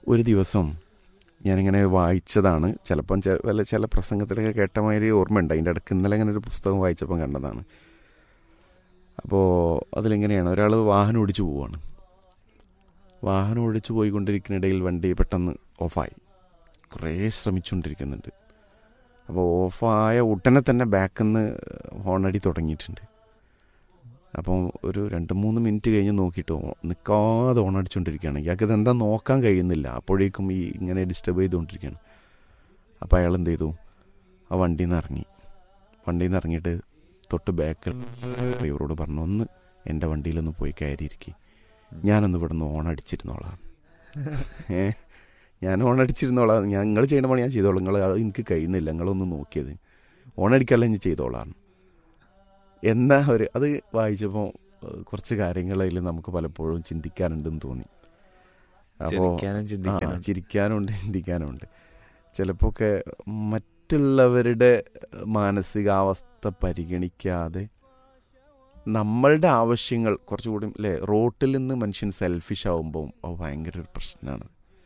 ഒരു ദിവസം ഞാനിങ്ങനെ വായിച്ചതാണ് ചിലപ്പം ചെ- വല്ല ചില പ്രസംഗത്തിലൊക്കെ കേട്ട മാതിരി ഓർമ്മയുണ്ട് അതിൻ്റെ ഇടയ്ക്ക് ഇന്നലെ ഇങ്ങനെ ഒരു പുസ്തകം വായിച്ചപ്പം കണ്ടതാണ് അപ്പോൾ അതിലെങ്ങനെയാണ് ഒരാൾ വാഹനം ഓടിച്ചു പോവാണ് വാഹനം ഓടിച്ചു പോയിക്കൊണ്ടിരിക്കുന്നിടയിൽ വണ്ടി പെട്ടെന്ന് ഓഫായി കുറേ ശ്രമിച്ചുകൊണ്ടിരിക്കുന്നുണ്ട് അപ്പോൾ ഓഫായ ഉടനെ തന്നെ ബാക്കിൽ നിന്ന് ഹോണടി തുടങ്ങിയിട്ടുണ്ട് അപ്പം ഒരു രണ്ട് മൂന്ന് മിനിറ്റ് കഴിഞ്ഞ് നോക്കിയിട്ട് ഓ- നിൽക്കാതെ ഓണടിച്ചുകൊണ്ടിരിക്കുകയാണ് ഇയാൾക്ക് ഇതെന്താ നോക്കാൻ കഴിയുന്നില്ല അപ്പോഴേക്കും ഈ ഇങ്ങനെ ഡിസ്റ്റർബ് ചെയ്തുകൊണ്ടിരിക്കുകയാണ് അപ്പോൾ അയാൾ എന്ത് ചെയ്തു ആ വണ്ടിയിൽ നിന്ന് ഇറങ്ങി വണ്ടിയിൽ നിന്ന് ഇറങ്ങിയിട്ട് തൊട്ട് ബാക്കിൽ ഡ്രൈവറോട് പറഞ്ഞു ഒന്ന് എൻ്റെ വണ്ടിയിലൊന്ന് പോയി കയറിയിരിക്കും ഞാനൊന്ന് ഇവിടെ നിന്ന് ഓണടിച്ചിരുന്നോളാം ഏ ഞാൻ ഓണടിച്ചിരുന്നോളാം ഞാൻ നിങ്ങൾ ചെയ്യണ പണി ഞാൻ ചെയ്തോളാം നിങ്ങൾ എനിക്ക് കഴിയുന്നില്ല നിങ്ങളൊന്ന് നോക്കിയത് ഓണടിക്കല്ല ഞാൻ ചെയ്തോളാം എന്നാ ഒരു അത് വായിച്ചപ്പോൾ കുറച്ച് കാര്യങ്ങൾ അതിൽ നമുക്ക് പലപ്പോഴും ചിന്തിക്കാനുണ്ടെന്ന് തോന്നി അപ്പോൾ ചിരിക്കാനും ആ ചിന്തിക്കാനും ചിരിക്കാനുണ്ട് ചിന്തിക്കാനുണ്ട് ചിലപ്പോൾ ഒക്കെ മറ്റുള്ളവരുടെ മാനസികാവസ്ഥ പരിഗണിക്കാതെ നമ്മളുടെ ആവശ്യങ്ങൾ കുറച്ചുകൂടി അല്ലേ റോട്ടിൽ നിന്ന് മനുഷ്യൻ സെൽഫിഷ് ആവുമ്പോൾ അത് ഭയങ്കര ഒരു പ്രശ്നമാണ്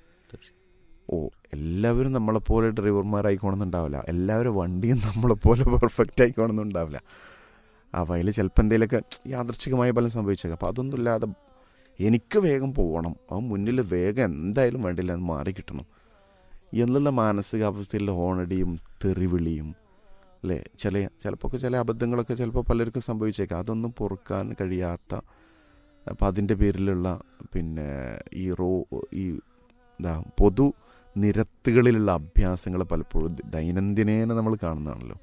ഓ എല്ലാവരും നമ്മളെപ്പോലെ ഡ്രൈവർമാരായിക്കോണമെന്നുണ്ടാവില്ല എല്ലാവരും വണ്ടിയും നമ്മളെപ്പോലെ പെർഫെക്റ്റ് ആയിക്കോണമെന്നുണ്ടാവില്ല അപ്പോൾ അതിൽ ചിലപ്പോൾ എന്തെങ്കിലുമൊക്കെ യാദൃച്ഛികമായ ഫലം സംഭവിച്ചേക്കാം അപ്പോൾ അതൊന്നും ഇല്ലാതെ എനിക്ക് വേഗം പോകണം ആ മുന്നിൽ വേഗം എന്തായാലും വേണ്ടില്ല അത് മാറി കിട്ടണം എന്നുള്ള മാനസികാവസ്ഥയിൽ ഹോണടിയും തെറിവിളിയും അല്ലേ ചില ചിലപ്പോൾ ചില അബദ്ധങ്ങളൊക്കെ ചിലപ്പോൾ പലർക്കും സംഭവിച്ചേക്കാം അതൊന്നും പൊറുക്കാൻ കഴിയാത്ത അപ്പം അതിൻ്റെ പേരിലുള്ള പിന്നെ ഈ റോ ഈ എന്താ പൊതു നിരത്തുകളിലുള്ള അഭ്യാസങ്ങൾ പലപ്പോഴും ദ- ദൈനംദിനേന നമ്മൾ കാണുന്നതാണല്ലോ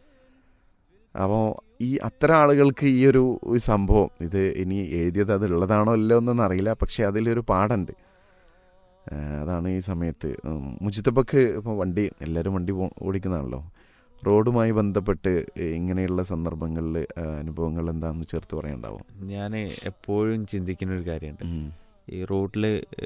അപ്പോൾ ഈ അത്തരം ആളുകൾക്ക് ഈ ഒരു ഈ സംഭവം ഇത് ഇനി എഴുതിയത് അത് ഉള്ളതാണോ അല്ലോ എന്നൊന്നും അറിയില്ല പക്ഷേ അതിലൊരു പാടുണ്ട് ആ, അതാണ് ഈ സമയത്ത് ഉം, മുജിത്തബക്ക് ഇപ്പോൾ വണ്ടി എല്ലാവരും വണ്ടി പോ- ഓടിക്കുന്നതാണല്ലോ റോഡുമായി ബന്ധപ്പെട്ട് ഇങ്ങനെയുള്ള സന്ദർഭങ്ങളിൽ അനുഭവങ്ങൾ എന്താണെന്ന് ചേർത്ത് പറയാനുണ്ടാവും ഞാൻ എപ്പോഴും ചിന്തിക്കുന്ന ഒരു കാര്യമുണ്ട് ഈ റോഡിൽ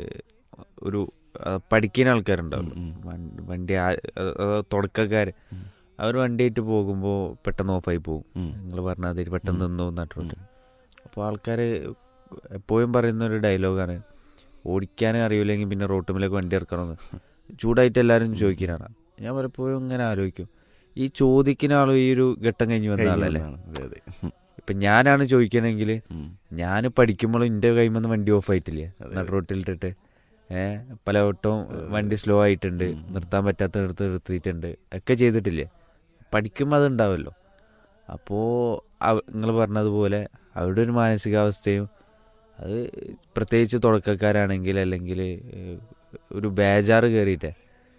ഒരു ആ, പഠിക്കുന്ന ആൾക്കാരുണ്ടാവുമല്ലോ ഉം, ഉം. വണ്ടി- വണ്ടി തുടക്കക്കാർ ഉം. അവർ വണ്ടിയായിട്ട് പോകുമ്പോൾ പെട്ടെന്ന് ഓഫായി പോകും ഉം. നിങ്ങൾ പറഞ്ഞാൽ അതിൽ പെട്ടെന്ന് ഉം. നിന്നു നട്ടിട്ടുണ്ട് അപ്പോൾ ആൾക്കാർ എപ്പോഴും പറയുന്ന ഒരു ഡയലോഗാണ് ഓടിക്കാനും അറിയില്ലെങ്കിൽ പിന്നെ റോട്ടുമിലേക്ക് വണ്ടി ഇറക്കണമെന്ന് ചൂടായിട്ട് എല്ലാവരും ചോദിക്കാനാണ് ഞാൻ പലപ്പോഴും ഇങ്ങനെ ആലോചിക്കും ഈ ചോദിക്കുന്ന ആളും ഈ ഒരു ഘട്ടം കഴിഞ്ഞ് വന്ന ആളല്ലേ കഴിഞ്ഞതാണ്. അതെ അതെ ഉം. ഇപ്പം ഞാനാണ് ചോദിക്കണമെങ്കിൽ ഉം. ഞാൻ പഠിക്കുമ്പോഴും എൻ്റെ കൈമെന്ന് വണ്ടി ഓഫ് ആയിട്ടില്ലേ അതെ. നട റോട്ടിലിട്ടിട്ട് ഏഹ് പല വട്ടവും വണ്ടി സ്ലോ ആയിട്ടുണ്ട് ഉം. നിർത്താൻ പറ്റാത്ത നിർത്ത് നിർത്തിയിട്ടുണ്ട് ഒക്കെ ചെയ്തിട്ടില്ലേ പഠിക്കുമ്പോൾ അത് ഉണ്ടാവുമല്ലോ അപ്പോൾ നിങ്ങൾ പറഞ്ഞതുപോലെ അവരുടെ ഒരു മാനസികാവസ്ഥയും അത് പ്രത്യേകിച്ച് തുടക്കക്കാരാണെങ്കിൽ അല്ലെങ്കിൽ ഏഹ്, ഒരു ബേജാറ് കയറിയിട്ടേ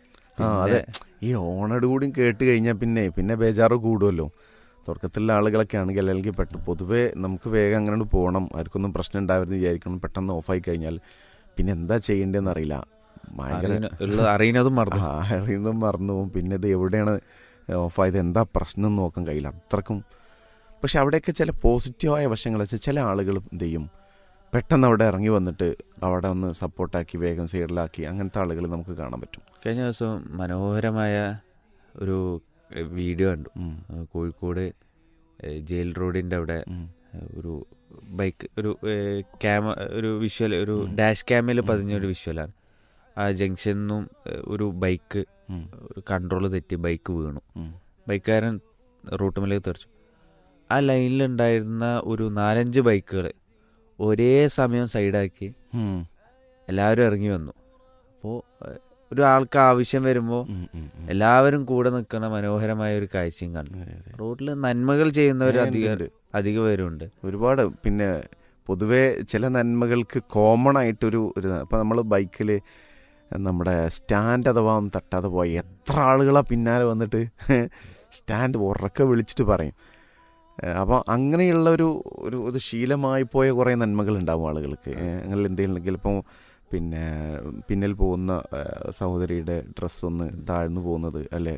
ആ അതെ ഈ ഓണട് കൂടി കേട്ട് കഴിഞ്ഞാൽ പിന്നെ പിന്നെ ബേജാറ് കൂടുമല്ലോ തുടക്കത്തിലുള്ള ആളുകളൊക്കെ ആണെങ്കിൽ അല്ലെങ്കിൽ പെട്ടെന്ന് പൊതുവേ നമുക്ക് വേഗം അങ്ങനെ പോകണം ആർക്കൊന്നും പ്രശ്നം ഉണ്ടാവരുന്ന് വിചാരിക്കണം പെട്ടെന്ന് ഓഫായി കഴിഞ്ഞാൽ പിന്നെ എന്താ ചെയ്യേണ്ടതെന്ന് അറിയില്ല ഭയങ്കര അറിയുന്ന- ഉള്ള അറിയുന്നതും മറന്നു ആ, അറിയുന്നതും മറന്നു പോകും പിന്നെ ഇത് എവിടെയാണ് ഓഫായത് എന്താ പ്രശ്നം എന്ന് നോക്കാൻ കഴിയില്ല അത്രക്കും പക്ഷെ അവിടെയൊക്കെ ചില പോസിറ്റീവായ വശങ്ങൾ വെച്ചാൽ ചില ആളുകൾ എന്ത് ചെയ്യും പെട്ടെന്ന് അവിടെ ഇറങ്ങി വന്നിട്ട് അവിടെ ഒന്ന് സപ്പോർട്ടാക്കി വേഗം സൈഡിലാക്കി അങ്ങനത്തെ ആളുകൾ നമുക്ക് കാണാൻ പറ്റും കഴിഞ്ഞ ദിവസം മനോഹരമായ ഒരു ഏഹ്, വീഡിയോ കണ്ടു ഉം. ഏഹ്, കോഴിക്കോട് ഏഹ്, ജയിൽ റോഡിൻ്റെ അവിടെ ഉം. ഏഹ്, ഒരു ബൈക്ക് ഒരു ഏഹ്, ക്യാമ ഒരു വിഷ്വൽ ഒരു ഉം. ഡാഷ് ക്യാമിൽ ഉം. പതിഞ്ഞ ഒരു വിഷ്വലാണ് ആ ജംഗ്ഷനിൽ നിന്നും ഏഹ്, ഒരു ബൈക്ക് ഉം. ഒരു കൺട്രോൾ തെറ്റി ബൈക്ക് വീണു ഉം. ബൈക്കുകാരൻ റൂട്ടുമിലേക്ക് തെറിച്ചു ആ ലൈനിലുണ്ടായിരുന്ന ഒരു നാലഞ്ച് ബൈക്കുകൾ ഒരേ സമയം സൈഡാക്കി ഉം. എല്ലാവരും ഇറങ്ങി വന്നു അപ്പോൾ ഒരാൾക്ക് ആവശ്യം വരുമ്പോൾ ഉം. ഉം. ഉം. എല്ലാവരും കൂടെ നിൽക്കുന്ന മനോഹരമായ ഒരു കാഴ്ചയും കണ്ടു അതെ, അതെ. റോഡിൽ നന്മകൾ ചെയ്യുന്നവർ ഉണ്ട്, അധികം ഉണ്ട്. അധിക പേരുണ്ട് ഒരുപാട് പിന്നെ പൊതുവേ ചില നന്മകൾക്ക് കോമൺ ആയിട്ടൊരു ഒരു ഇപ്പം നമ്മൾ ബൈക്കിൽ നമ്മുടെ സ്റ്റാൻഡ് അഥവാ ഒന്ന് തട്ടാതെ പോയി എത്ര ആളുകളാ പിന്നാലെ വന്നിട്ട് സ്റ്റാൻഡ് ഉറക്കെ വിളിച്ചിട്ട് പറയും അപ്പോൾ അങ്ങനെയുള്ള ഒരു ഒരു ഒരു ശീലമായി പോയ കുറേ നന്മകൾ ഉണ്ടാവും ആളുകൾക്ക് ഏ, അങ്ങനെ എന്തെങ്കിലും ഇപ്പോൾ പിന്നെ പിന്നിൽ പോകുന്ന ഏ, സഹോദരിയുടെ ഡ്രസ്സ് ഒന്ന് താഴ്ന്നു പോകുന്നത് അല്ലെ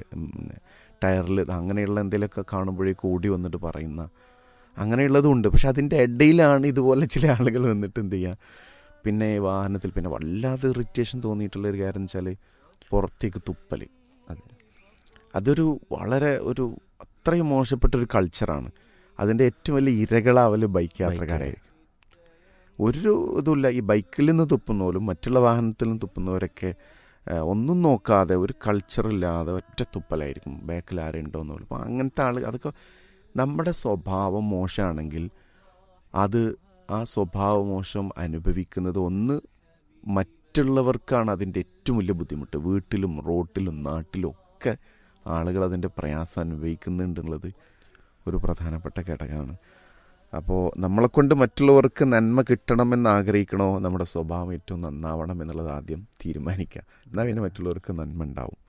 ടയറിൽ അങ്ങനെയുള്ള എന്തെങ്കിലുമൊക്കെ കാണുമ്പോഴേക്ക് ഓടി വന്നിട്ട് പറയുന്ന അങ്ങനെയുള്ളതും ഉണ്ട് പക്ഷെ അതിൻ്റെ ഇടയിലാണ് ഇതുപോലെ ചില ആളുകൾ വന്നിട്ട് എന്ത് ചെയ്യുക പിന്നെ വാഹനത്തിൽ പിന്നെ വല്ലാതെ ഇറിറ്റേഷൻ തോന്നിയിട്ടുള്ള ഒരു കാര്യം വെച്ചാൽ പുറത്തേക്ക് തുപ്പൽ അതെ. അതൊരു വളരെ ഒരു അത്രയും മോശപ്പെട്ട ഒരു കൾച്ചറാണ് അതിൻ്റെ ഏറ്റവും വലിയ ഇരകളാവല് ബൈക്ക് യാത്രക്കാരായിരിക്കും ഒരു ഇതുമില്ല ഈ ബൈക്കിൽ നിന്ന് തുപ്പുന്നവരും മറ്റുള്ള വാഹനത്തിൽ നിന്ന് തുപ്പുന്നവരൊക്കെ ആ, ഒന്നും നോക്കാതെ ഒരു കൾച്ചറില്ലാതെ ഒറ്റ തുപ്പലായിരിക്കും ബാക്കിൽ ആരുണ്ടോ എന്ന് പോലും അപ്പോൾ അങ്ങനത്തെ ആൾ അതൊക്കെ നമ്മുടെ സ്വഭാവം മോശമാണെങ്കിൽ അത് ആ സ്വഭാവ മോശം അനുഭവിക്കുന്നത് ഒന്ന് മറ്റുള്ളവർക്കാണ് അതിൻ്റെ ഏറ്റവും വലിയ ബുദ്ധിമുട്ട് വീട്ടിലും റോട്ടിലും നാട്ടിലും ഒക്കെ ആളുകൾ അതിൻ്റെ പ്രയാസം അനുഭവിക്കുന്നുണ്ടെന്നുള്ളത് ഒരു പ്രധാനപ്പെട്ട ഘടകമാണ് അപ്പോൾ നമ്മളെക്കൊണ്ട് മറ്റുള്ളവർക്ക് നന്മ കിട്ടണമെന്ന് ആഗ്രഹിക്കണോ നമ്മുടെ സ്വഭാവം ഏറ്റവും നന്നാവണം എന്നുള്ളത് ആദ്യം തീരുമാനിക്കുക എന്നാൽ പിന്നെ മറ്റുള്ളവർക്ക് നന്മ ഉണ്ടാവും